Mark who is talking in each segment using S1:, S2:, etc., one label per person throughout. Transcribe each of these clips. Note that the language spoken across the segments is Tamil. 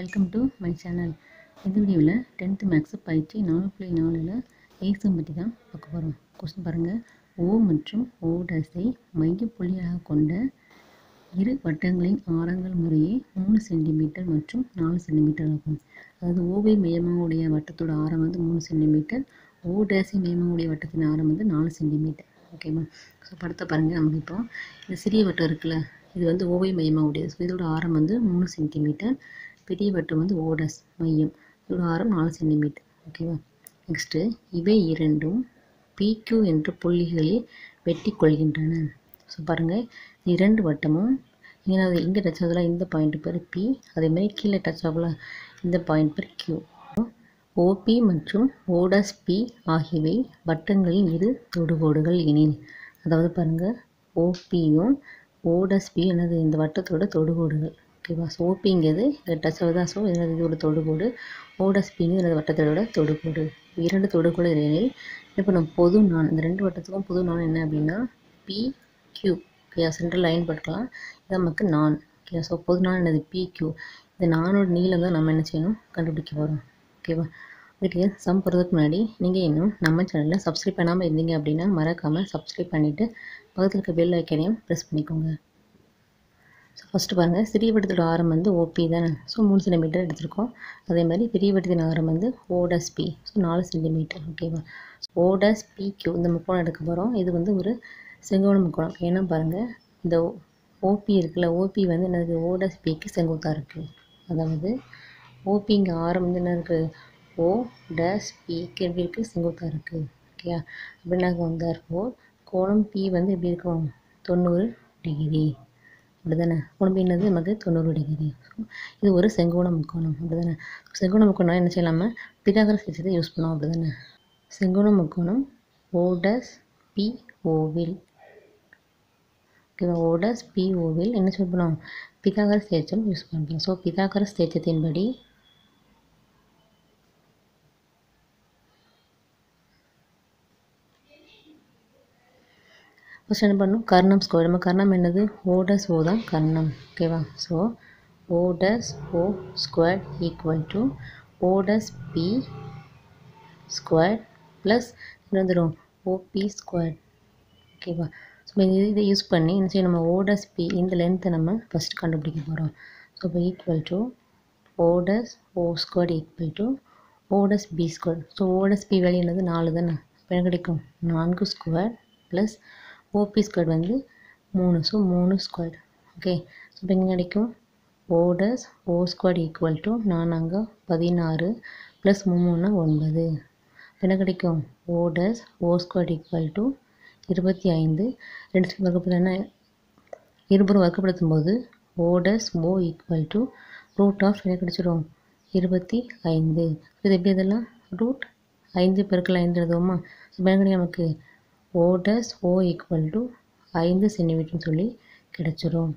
S1: வெல்கம் டு மை சேனல் இந்த வீடியோவில் டென்த்து மேக்ஸு பயிற்சி நாலு புள்ளி நாலில் எய்ஸம் பற்றி தான் பார்க்க போகிறோம் கொஸ்டின் பாருங்கள் ஓ மற்றும் ஓ டேஸை மைய புள்ளியாக கொண்ட இரு வட்டங்களின் ஆரங்கள் முறையே மூணு சென்டிமீட்டர் மற்றும் நாலு சென்டிமீட்டர் ஆகும் அதாவது ஓவை மையமாவுடைய வட்டத்தோட ஆரம் வந்து மூணு சென்டிமீட்டர் ஓ டேஸை மையமாவுடைய வட்டத்தின் ஆரம் வந்து நாலு சென்டிமீட்டர் ஓகேவா ஸோ படத்தை பாருங்கள் நமக்கு இப்போ இந்த சிறிய வட்டம் இருக்குல்ல இது வந்து ஓவை மையமாக உடையது ஸோ இதோட ஆரம் வந்து மூணு சென்டிமீட்டர் பெரிய வட்டம் வந்து ஓடஸ் மையம் இதோட ஆரம் நாலு சென்டிமீட்டர் ஓகேவா நெக்ஸ்ட்டு இவை இரண்டும் பிக்யூ என்ற புள்ளிகளில் வெட்டி கொள்கின்றன ஸோ பாருங்கள் இரண்டு வட்டமும் இங்கே இங்கே டச் ஆகுதுல இந்த பாயிண்ட் பேர் பி அதேமாதிரி கீழே டச் ஆகல இந்த பாயிண்ட் பேர் கியூ ஓபி மற்றும் ஓடஸ் பி ஆகியவை வட்டங்களின் இரு தொடுகோடுகள் எனில் அதாவது பாருங்கள் ஓபியும் ஓடஸ் பி என்னது இந்த வட்டத்தோட தொடுகோடுகள் ஓகேவா ஸோ ஓபிங்கிறது டச் ஆகுதா ஸோ என்னது இது ஒரு தொடுகோடு ஓடஸ் பிங்கிறது எனது வட்டத்தோட தொடுகோடு இரண்டு தொடுகோடு எனில் இப்போ நம்ம பொது நான் இந்த ரெண்டு வட்டத்துக்கும் பொது நான் என்ன அப்படின்னா P Q okay central line போட்டுக்கலாம் இது நமக்கு நான் ஓகே ஸோ பொது நான் என்னது பி கியூ இந்த நானோட நீளம் தான் நம்ம என்ன செய்யணும் கண்டுபிடிக்க போகிறோம் ஓகேவா வீட்டுக்கு சம் போகிறதுக்கு முன்னாடி நீங்கள் இன்னும் நம்ம சேனலில் சப்ஸ்கிரைப் பண்ணாமல் இருந்தீங்க அப்படின்னா மறக்காமல் சப்ஸ்கிரைப் பண்ணிவிட்டு பக்கத்தில் இருக்க பெல் ஐக்கனையும் ப்ரெஸ் பண்ணிக்கோங்க ஸோ ஃபஸ்ட்டு பாருங்கள் சிறிய வட்டத்தோட ஆரம் வந்து ஓபி தானே ஸோ மூணு சென்டிமீட்டர் எடுத்திருக்கோம் அதே மாதிரி பெரிய வட்டத்தின் ஆரம் வந்து ஓடஸ் பி ஸோ நாலு சென்டிமீட்டர் ஓகேவா ஓடஸ் பி கியூ இந்த முக்கோணம் எடுக்க போகிறோம் இது வந்து ஒரு செங்கோண முக்கோணம் ஏன்னா பாருங்கள் இந்த ஓபி இருக்குல்ல ஓபி வந்து என்னது ஓடஸ் பிக்கு செங்குத்தாக இருக்குது அதாவது ஓபிங்க ஆரம் வந்து என்ன இருக்குது ஓ டேஸ் பிக்கு எப்படி இருக்குது செங்குத்தாக இருக்குது ஓகே அப்படின்னா வந்து இருக்கும் கோணம் பி வந்து எப்படி இருக்கும் தொண்ணூறு டிகிரி அப்படி தானே கோணம் பி என்னது நமக்கு தொண்ணூறு டிகிரி ஸோ இது ஒரு செங்கோண முக்கோணம் அப்படி தானே செங்கோண முக்கோணம் என்ன செய்யலாமா பிதாகரஸ் தேற்றத்தை யூஸ் பண்ணோம் அப்படி தானே செங்கோண முக்கோணம் ஓடஸ் பி ஓவில் ஓகேவா ஓடஸ் பி ஓவில் என்ன சொல்லணும் பிதாகரஸ் தேற்றம் யூஸ் பண்ணுறோம் ஸோ பிதாகரஸ் தேற்றத்தின்படி ஃபஸ்ட் என்ன பண்ணணும் கர்ணம் ஸ்கொயர் நம்ம கர்ணம் என்னது ஓடஸ் ஓ தான் கர்ணம் ஓகேவா so O dash O square equal to O dash P square plus என்ன வந்துடும் ஓபி ஸ்கொயர் ஓகேவா ஸோ இது இதை யூஸ் பண்ணி என்ன செய்யும் நம்ம ஓடஸ் பி இந்த லென்த்தை நம்ம ஃபஸ்ட்டு கண்டுபிடிக்க போகிறோம் ஸோ இப்போ equal to O dash O square equal to O dash P square so O dash P value என்னது நாலு தானே இப்போ என்ன கிடைக்கும் நான்கு ஸ்கொயர் ப்ளஸ் ஓபி ஸ்கொயர் வந்து மூணு ஸோ மூணு ஸ்கொயர் ஓகே ஸோ இப்போ எங்கே கிடைக்கும் O dash O square equal to நானாங்க பதினாறு ப்ளஸ் மூணுனா ஒன்பது என்ன கிடைக்கும் O dash O square equal to இருபத்தி ஐந்து ரெண்டு வகுப்பில் என்ன இருபுறம் வகுப்படுத்தும் போது O dash O equal to root of என்ன கிடைச்சிடும் இருபத்தி ஐந்து இது எப்படி இதெல்லாம் ரூட் ஐந்து பெருக்கல் ஐந்து எழுதுவோமா இப்போ என்ன கிடைக்கும் நமக்கு ஓடஸ் ஓ ஈக்குவல் டு ஐந்து சென்டிமீட்டர்னு சொல்லி கிடச்சிரும்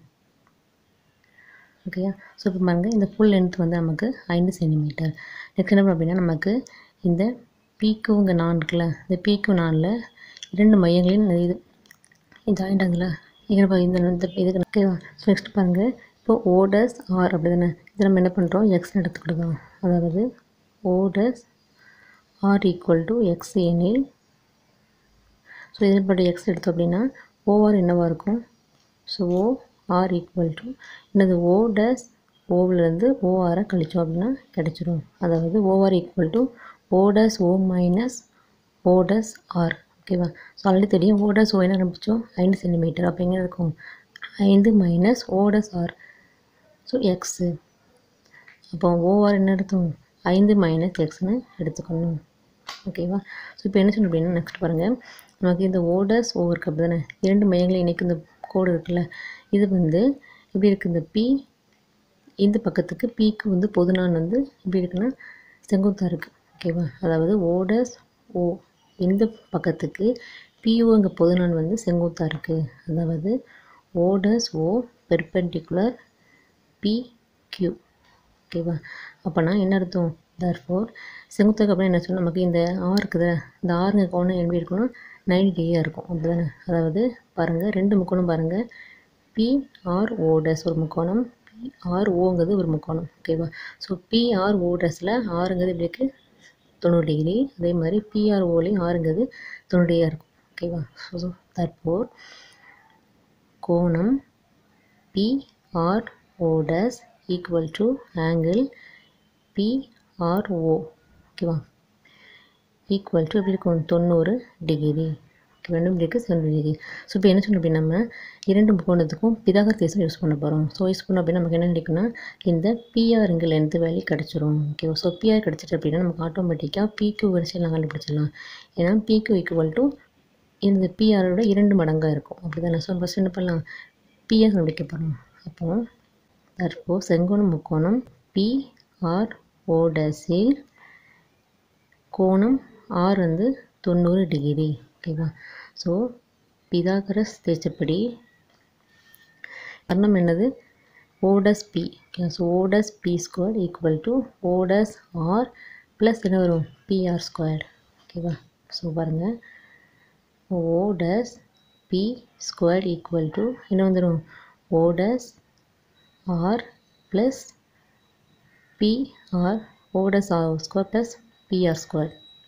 S1: ஓகேயா ஸோ இப்போ பாருங்க இந்த ஃபுல் லென்த் வந்து நமக்கு ஐந்து சென்டிமீட்டர் நெக்ஸ்ட் என்ன அப்படின்னா நமக்கு இந்த பீக்குங்க நான் இருக்குல்ல இந்த பீக்கு நானில் இரண்டு மையங்களின் இது ஜாயிண்ட் ஆகுதுல இங்கே இந்த இந்த இதுக்கு ஓகேவா ஸோ நெக்ஸ்ட் பாருங்கள் இப்போ ஓடஸ் ஆர் அப்படி தானே இதை நம்ம என்ன பண்ணுறோம் எக்ஸ்னு எடுத்துக்கிடுதோம் அதாவது O dash R equal to X எனில் ஸோ இதன்படி எக்ஸ் எடுத்தோம் அப்படின்னா ஓஆர் என்னவாக இருக்கும் so O R equal to என்னது ஓ டேஸ் ஓவிலேருந்து ஓஆரை கழிச்சோம் அப்படின்னா கிடச்சிரும் அதாவது OR equal to O dash O minus O dash R ஓகேவா ஸோ ஆல்ரெடி தெரியும் ஓ டேஸ் ஓ என்ன ஆரம்பிச்சோம் ஐந்து சென்டிமீட்டர் அப்போ எங்கே இருக்கும் ஐந்து minus O dash R so X அப்போ ஓஆர் என்ன எடுத்தோம் ஐந்து மைனஸ் எக்ஸ்னு எடுத்துக்கணும் ஓகேவா ஸோ இப்போ என்ன சொல்லணும் அப்படின்னா நெக்ஸ்ட் பாருங்கள் நமக்கு இந்த ஓடர்ஸ் ஓவர் கப் தானே இரண்டு மையங்களை இணைக்கும் இந்த கோடு இருக்குல்ல இது வந்து எப்படி இருக்குது இந்த பி இந்த பக்கத்துக்கு பிக்கு வந்து பொதுநான் வந்து எப்படி இருக்குன்னா செங்குத்தாக இருக்குது ஓகேவா அதாவது ஓடர்ஸ் ஓ இந்த பக்கத்துக்கு பிஓங்க பொதுநான் வந்து செங்குத்தாக இருக்குது அதாவது O dash O perpendicular P Q ஓகேவா அப்போனா என்ன அர்த்தம் தர்ஃபோர் செங்குத்துக்கு அப்புறம் என்ன சொல்லணும் நமக்கு இந்த ஆர் இருக்குது இந்த ஆறுங்க கோணம் எப்படி இருக்கணும் நைன்டி டிகிரியாக இருக்கும் அப்படி தானே அதாவது பாருங்கள் ரெண்டு முக்கோணம் பாருங்கள் பிஆர் ஓடஸ் ஒரு முக்கோணம் பிஆர்ஓங்கிறது ஒரு முக்கோணம் ஓகேவா ஸோ பிஆர்ஓ ட்ரெஸ்ஸில் ஆறுங்கிறது எப்படி இருக்குது தொண்ணூறு டிகிரி அதே மாதிரி பிஆர்ஓலையும் ஆறுங்கிறது தொண்ணூறு டிகிரியாக இருக்கும் ஓகேவா ஸோ தற்போர் கோணம் PRO dash equal to angle PRO ஓகேவா ஈக்குவல் டு எப்படி இருக்கும் தொண்ணூறு டிகிரி ரெண்டும் டிகிரி செவன் டிகிரி ஸோ இப்போ என்ன சொல்லணும் அப்படின்னா நம்ம இரண்டு முக்கோணத்துக்கும் பிதாகர் தேசம் யூஸ் பண்ண போகிறோம் ஸோ யூஸ் பண்ணோம் அப்படின்னா நமக்கு என்ன கிடைக்குன்னா இந்த பிஆருங்கில் எந்த வேல்யூ கிடச்சிரும் ஓகேவா ஸோ பிஆர் கிடச்சிட்டு அப்படின்னா நமக்கு ஆட்டோமேட்டிக்காக பிக்யூ வரிசையில் நாங்கள் கண்டுபிடிச்சிடலாம் ஏன்னா பிக்யூ ஈக்குவல் டு இந்த பிஆரோட இரண்டு மடங்காக இருக்கும் அப்படி தானே ஸோ ஃபஸ்ட் என்ன பண்ணலாம் பிஆர் கண்டுபிடிக்க போகிறோம் அப்போ தற்போ செங்கோணம் முக்கோணம் பிஆர்ஓ டேஸில் கோணம் ஆர் வந்து தொண்ணூறு டிகிரி ஓகேவா ஸோ பிதாகரஸ் தேய்ச்சப்படி கர்ணம் என்னது O dash P okay so O dash P square equal to O dash R plus என்ன வரும் பிஆர் ஸ்கொயர் ஓகேவா ஸோ பாருங்கள் O dash P square equal to என்ன வந்துடும் O dash R plus PR O dash R square plus PR square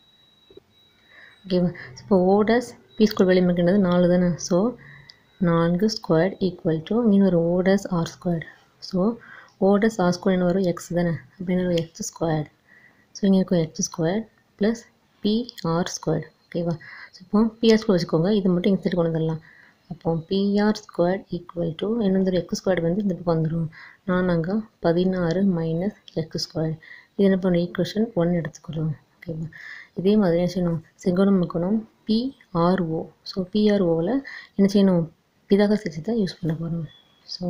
S1: ஓகேவா இப்போ ஓடஸ் பி ஸ்கொயர் வெளியே மிக்கிறது நாலு தானே ஸோ நான்கு ஸ்கொயர் ஈக்குவல் டு இங்கே ஒரு O dash R square so O dash R square என்ன வரும் எக்ஸ் தானே அப்படின்னு ஒரு எக்ஸ் ஸ்கொயர் ஸோ இங்கே இருக்கும் X square plus PR square ஓகேவா ஸோ இப்போ பிஆர் ஸ்கொயர் வச்சுக்கோங்க இது மட்டும் இங்கே சைடு கொண்டு வந்துடலாம் அப்போ பிஆர் ஸ்கொயர் ஈக்குவல் டு என்ன வந்துடும் எக்ஸ் ஸ்கொயர் வந்து இந்த பக்கம் வந்துடும் நான் அங்கே பதினாறு மைனஸ் எக்ஸ் ஸ்கொயர் இது என்ன பண்ணுறோம் ஈக்குவேஷன் ஒன் எடுத்துக்கிறோம் ஓகேவா இதே மாதிரி என்ன செய்யணும் செங்கோணம் முக்கோணம் பிஆர்ஓ ஸோ பிஆர்ஓவில் என்ன செய்யணும் பிதாக சேர்த்து தான் யூஸ் பண்ண போகிறோம் ஸோ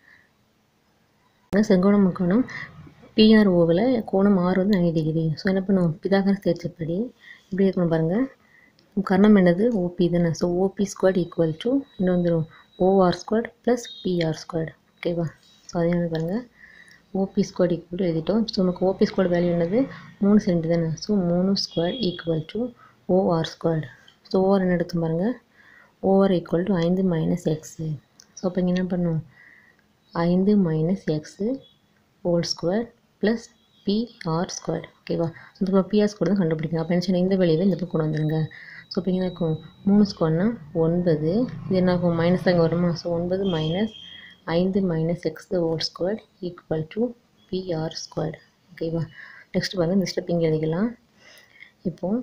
S1: செங்கோணம் முக்கோணம் பிஆர்ஓவில் கோணம் ஆறு வந்து நைன்டி டிகிரி ஸோ என்ன பண்ணுவோம் பிதாகர தேர்ச்சப்படி இப்படி இருக்கணும் பாருங்கள் கர்ணம் என்னது ஓபி தானே so OP square equal to இன்னும் வந்துடும் OR square plus PR square ஓகேவா ஸோ அதே மாதிரி பாருங்கள் ஓபி ஸ்கொயர் ஈக்குவல் டு எழுதிட்டோம் ஸோ நமக்கு ஓபி ஸ்கொயர் வேல்யூ என்னது மூணு சென்ட் தானே ஸோ மூணு square equal to OR square so OR என்ன எடுத்து பாருங்கள் ஓஆர் ஈக்குவல் டு ஐந்து மைனஸ் எக்ஸு ஸோ அப்போ இங்கே என்ன பண்ணும் ஐந்து minus X whole square plus PR square ஓகேவா ஸோ இப்போ பிஆர் ஸ்கொயர் தான் கண்டுபிடிக்கணும் அப்போ என்ன செய்யணும் இந்த வெளியில் இந்த பக்கம் கொண்டு வந்துருங்க ஸோ இப்போ என்ன இருக்கும் மூணு ஸ்கொயர்னா ஒன்பது இது என்ன ஆகும் மைனஸ் அங்கே வருமா ஸோ ஒன்பது மைனஸ் ஐந்து minus X whole square equal to PR square ஓகேவா நெக்ஸ்ட் பாருங்கள் இந்த ஸ்டெப் இங்கே எழுதிக்கலாம் இப்போது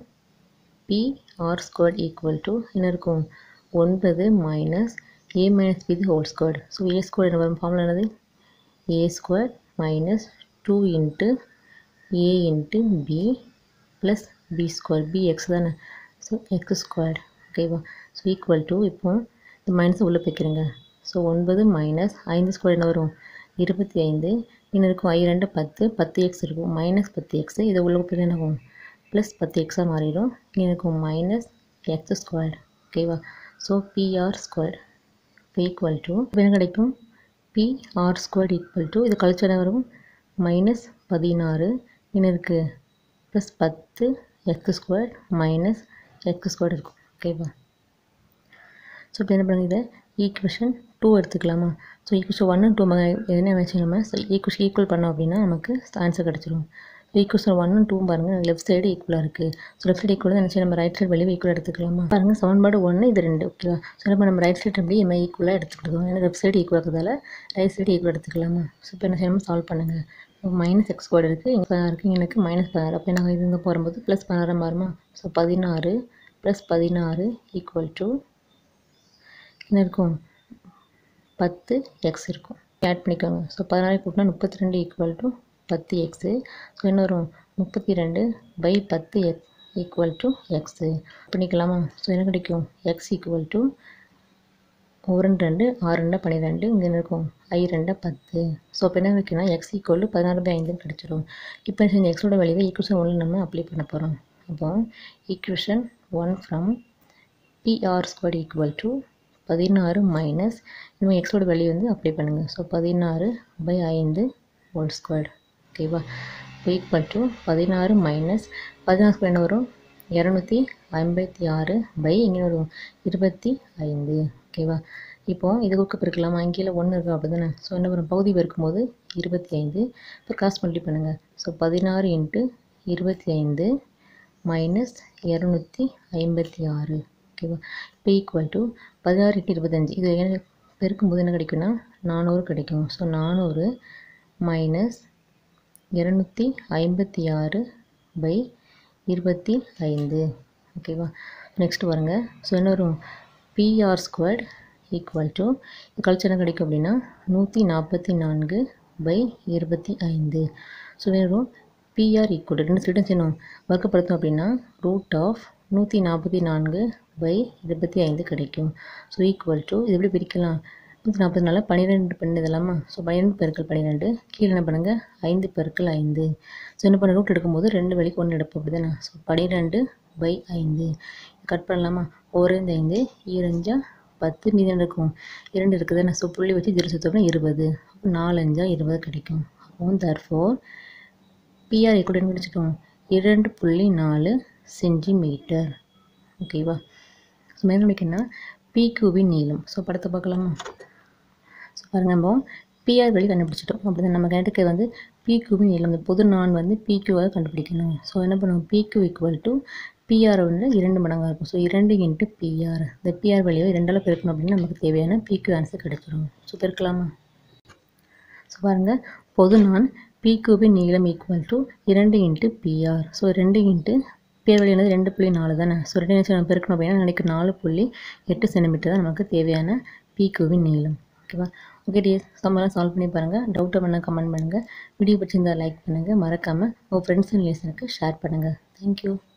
S1: பிஆர் ஸ்கொயர் ஈக்குவல் டு என்ன இருக்கும் ஒன்பது minus A minus B whole square so A square என்ன வரும் ஃபார்முலா என்னது A square minus two into A into B plus B square B X தானே ஸோ எக்ஸ் ஸ்கொயர் ஓகேவா ஸோ ஈக்குவல் டு இப்போ இந்த மைனஸை உள்ளே போய்க்கிறேங்க ஸோ ஒன்பது மைனஸ் ஐந்து ஸ்கொயர் என்ன வரும் இருபத்தி ஐந்து இன்னும் இருக்கும் ஐ ரெண்டு பத்து பத்து எக்ஸ் இருக்கும் மைனஸ் பத்து எக்ஸ் இதை உள்ள போய் என்ன ஆகும் ப்ளஸ் பத்து எக்ஸாக மாறிடும் இங்கே இருக்கும் மைனஸ் எக்ஸ் ஸ்கொயர் ஓகேவா so PR square equal to இப்போ என்ன கிடைக்கும் பிஆர் ஸ்கொயர் ஈக்குவல் டு இது கழிச்சு என்ன வரும் மைனஸ் பதினாறு இன்னும் இருக்குது ப்ளஸ் பத்து X square minus X square இருக்கும் ஓகேவா ஸோ இப்போ என்ன பண்ணுங்க இதை ஈக்குவேஷன் டூ எடுத்துக்கலாமா ஸோ ஈக்குவேஷன் ஒன்று டூ என்ன வச்சு நம்ம ஈக்குவேஷன் ஈக்குவல் பண்ணோம் அப்படின்னா நமக்கு ஆன்சர் கிடச்சிரும் ஸோ ஈக்குவேஷன் ஒன்று டூ பாருங்கள் லெஃப்ட் சைடு ஈக்குவலாக இருக்குது ஸோ லெஃப்ட் சைடு ஈக்குவலாக நினச்சி நம்ம ரைட் சைடு வெளியே ஈக்குவல் எடுத்துக்கலாமா பாருங்கள் சமன்பாடு ஒன்று இது ரெண்டு ஓகேவா ஸோ நம்ம நம்ம ரைட் சைடு எப்படி எம்ஐ ஈக்குவலாக எடுத்துக்கிட்டோம் ஏன்னா லெஃப்ட் சைடு ஈக்குவலாக இருக்கிறதால ரைட் சைடு ஈக்குவல் எடுத்துக்கலாமா ஸோ இப்போ என்ன செய்யணும் சால்வ் பண்ணுங்கள் மைனஸ் எக்ஸ் ஸ்கொயர் இருக்குது இங்கே பதினாறு இருக்குது எனக்கு மைனஸ் பதினாறு அப்போ நாங்கள் இது இங்கே போகும்போது ப்ளஸ் பதினாறு மாறுமா ஸோ பதினாறு ப்ளஸ் பதினாறு ஈக்குவல் டு என்ன இருக்கும் பத்து எக்ஸ் இருக்கும் ஆட் பண்ணிக்கோங்க ஸோ பதினாறு கூட்டினா முப்பத்தி ரெண்டு ஈக்குவல் டு பத்து எக்ஸு ஸோ என்ன வரும் முப்பத்தி ரெண்டு பை பத்து எக் ஈக்குவல் டு எக்ஸு பண்ணிக்கலாமா ஸோ என்ன கிடைக்கும் எக்ஸ் ஈக்குவல் டு ஒரு ரெண்டு ரெண்டு ஆறு ரெண்டு பன்னிரெண்டு இங்கே என்ன இருக்கும் ஐ ரெண்டு பத்து ஸோ அப்போ என்ன வைக்கணும் எக்ஸ் ஈக்குவல் டு பதினாறு பை ஐந்துன்னு கிடச்சிரும் இப்போ இந்த எக்ஸோட வெளியே ஈக்குவேஷன் ஒன்று நம்ம அப்ளை பண்ண போகிறோம் அப்போ equation one from PR square equal to பதினாறு மைனஸ் இனிமேல் எக்ஸோட வேல்யூ வந்து அப்ளை பண்ணுங்கள் ஸோ பதினாறு பை ஐந்து ஹோல் ஸ்கொயர் ஓகேவா ஈக்குவல் டு பதினாறு மைனஸ் பதினாறு ஸ்கொயர் என்ன வரும் இரநூத்தி ஐம்பத்தி ஆறு பை இங்கே வரும் இருபத்தி ஐந்து ஓகேவா இப்போ இது குறுக்க பெருக்கலாமா கீழே ஒன்று இருக்கும் அப்படி தானே ஸோ என்ன பண்ணும் பகுதி பெருக்கும்போது இருபத்தி ஐந்து இப்போ கிராஸ் மல்டி பண்ணுங்கள் ஸோ பதினாறு இன்ட்டு இருபத்தி ஐந்து மைனஸ் இரநூத்தி ஐம்பத்தி ஆறு ஓகேவா இப்போ ஈக்குவல் டு பதினாறு இன்ட்டு இருபத்தஞ்சி இது என்ன பெருக்கும்போது என்ன கிடைக்கும்னா நானூறு கிடைக்கும் ஸோ நானூறு மைனஸ் இரநூத்தி ஐம்பத்தி ஆறு பை இருபத்தி ஐந்து ஓகேவா நெக்ஸ்ட் பாருங்க ஸோ என்ன வரும் பிஆர் ஸ்கொயர்ட் ஈக்குவல் டு கழிச்சு என்ன கிடைக்கும் அப்படின்னா நூற்றி நாற்பத்தி நான்கு பை இருபத்தி ஐந்து ஸோ வெறும் பிஆர் ஈக்குவல் ரெண்டு சைடும் செய்யணும் வர்க்கப்படுத்தோம் அப்படின்னா ரூட் ஆஃப் நூற்றி நாற்பத்தி நான்கு பை இருபத்தி ஐந்து கிடைக்கும் ஸோ ஈக்குவல் டு இது எப்படி பிரிக்கலாம் நூற்றி நாற்பத்தி நாலு பன்னிரெண்டு பண்ணு இதெல்லாமா ஸோ பன்னிரெண்டு பெருக்கள் பன்னிரெண்டு கீழே என்ன பண்ணுங்கள் ஐந்து பெருக்கள் ஐந்து ஸோ என்ன பண்ண ரூட் எடுக்கும்போது ரெண்டு வழிக்கு ஒன்று எடுப்போம் அப்படி தானே ஸோ பன்னிரெண்டு பை ஐந்து கட் பண்ணலாமா ஒரு இந்த ஐந்து ஈரஞ்சா பத்து மீதி என்ன இருக்கும் இரண்டு இருக்குது நான் ஸோ புள்ளி வச்சு ஜீரோ சுத்தோம்னா இருபது அப்போ நாலஞ்சா இருபது கிடைக்கும் அப்போ தர்ஃபோர் பிஆர் கூட முடிச்சிட்டோம் இரண்டு புள்ளி நாலு சென்டிமீட்டர் ஓகேவா ஸோ மேலும் முடிக்கணும்னா பிக்யூவின் நீளம் ஸோ படத்தை பார்க்கலாமா ஸோ பாருங்கள் நம்ம பிஆர் வழி கண்டுபிடிச்சிட்டோம் அப்படி தான் நம்ம கிணத்துக்கு வந்து பிக்யூவின் நீளம் இந்த பொது நான் வந்து பிக்யூவாக கண்டுபிடிக்கணும் ஸோ என்ன பண்ணுவோம் பிக்யூ ஈக்குவல் டு பிஆர் வந்து இரண்டு மடங்காக இருக்கும் ஸோ இரண்டு இன்ட்டு பிஆர் இந்த பிஆர் வழியை இரண்டால் பெருக்கணும் அப்படின்னு நமக்கு தேவையான பிக்யூ ஆன்சர் கிடைச்சிடும் ஸோ பெருக்கலாமா ஸோ பாருங்கள் பொது நான் பிக்யூபின் நீளம் ஈக்குவல் டு இரண்டு இன்ட்டு பிஆர் ஸோ ரெண்டு இன்ட்டு பிஆர் வழியானது ரெண்டு புள்ளி நாலு தானே ஸோ ரெண்டு நிமிஷம் நம்ம பெருக்கணும் அப்படின்னா எனக்கு நாலு புள்ளி எட்டு சென்டிமீட்டர் தான் நமக்கு தேவையான பிக்யூவின் நீளம் ஓகேவா ஓகே டிஎஸ் சம்மெல்லாம் சால்வ் பண்ணி பாருங்கள் டவுட்டை பண்ணால் கமெண்ட் பண்ணுங்கள் வீடியோ பிடிச்சிருந்தால் லைக் பண்ணுங்கள் மறக்காமல் உங்கள் ஃப்ரெண்ட்ஸ் அண்ட் ரிலேஷனுக்கு ஷேர் பண்ணுங்கள் தேங்க்யூ